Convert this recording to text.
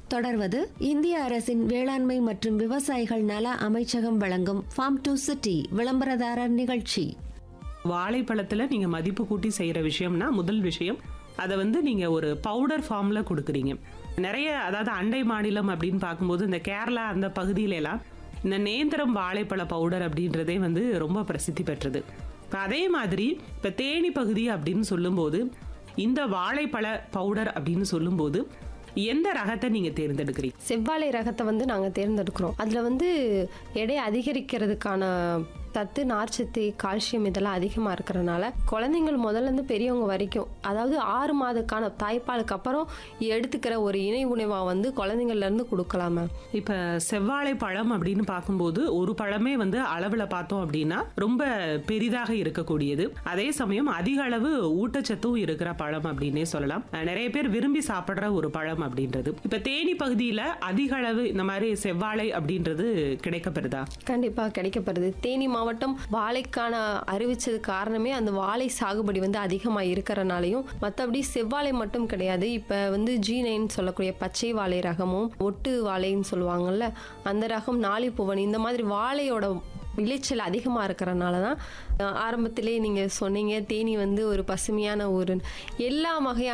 தொடர்வது இந்திய அரசின் வேளாண்மை மற்றும் விவசாயிகள் நல அமைச்சகம் வழங்கும் ஃபார்ம் டு சிட்டி விளம்பரதாரர் நிகழ்ச்சி வாழைப்பழத்துல நீங்க மதிப்பு கூட்டி செய்யற விஷயம்னா முதல் விஷயம் அதை வந்து நீங்க ஒரு பவுடர் ஃபார்ம்ல கொடுக்குறீங்க நிறைய அதாவது அண்டை மாநிலம் அப்படின்னு பார்க்கும்போது இந்த கேரளா அந்த பகுதியில எல்லாம் இந்த நேந்திரம் வாழைப்பழ பவுடர் அப்படின்றதே வந்து ரொம்ப பிரசித்தி பெற்றது இப்ப அதே மாதிரி இப்ப தேனி பகுதி அப்படின்னு சொல்லும்போது இந்த வாழைப்பழ பவுடர் அப்படின்னு சொல்லும்போது எந்த ரகத்தை நீங்க தேர்ந்தெடுக்கிறீங்க செவ்வாழை ரகத்தை வந்து நாங்கள் தேர்ந்தெடுக்கிறோம் அதில் வந்து எடை அதிகரிக்கிறதுக்கான சத்து நார்ச்சத்து கால்சியம் இதெல்லாம் அதிகமாக இருக்கிறனால குழந்தைங்கள் முதல்ல இருந்து பெரியவங்க வரைக்கும் அதாவது ஆறு மாதக்கான தாய்ப்பாலுக்கு அப்புறம் எடுத்துக்கிற ஒரு இணை உணவாக வந்து குழந்தைங்கள்ல இருந்து கொடுக்கலாம் மேம் இப்ப செவ்வாழை பழம் அப்படின்னு பார்க்கும்போது ஒரு பழமே வந்து அளவுல பார்த்தோம் அப்படின்னா ரொம்ப பெரிதாக இருக்கக்கூடியது அதே சமயம் அதிக அளவு ஊட்டச்சத்தும் இருக்கிற பழம் அப்படின்னே சொல்லலாம் அஹ் நிறைய பேர் விரும்பி சாப்பிடுற ஒரு பழம் அப்படின்றது இப்ப தேனி பகுதியில அதிக அளவு இந்த மாதிரி செவ்வாழை அப்படின்றது கிடைக்கப்பெறுதா கண்டிப்பாக கிடைக்கப்படுது தேனி மாவட்டம் வாழைக்கான அறிவிச்சது காரணமே அந்த வாழை சாகுபடி வந்து அதிகமாக இருக்கிறனாலையும் மற்றபடி செவ்வாழை மட்டும் கிடையாது இப்போ வந்து ஜி நைன் சொல்லக்கூடிய பச்சை வாழை ரகமும் ஒட்டு வாழைன்னு சொல்லுவாங்கல்ல அந்த ரகம் நாளிப்புவன் இந்த மாதிரி வாழையோட விளைச்சல் அதிகமாக இருக்கிறனால தான் அஹ், ஆரம்பத்திலே நீங்கள் சொன்னீங்க தேனி வந்து ஒரு பசுமையான ஊர் எல்லா வகையான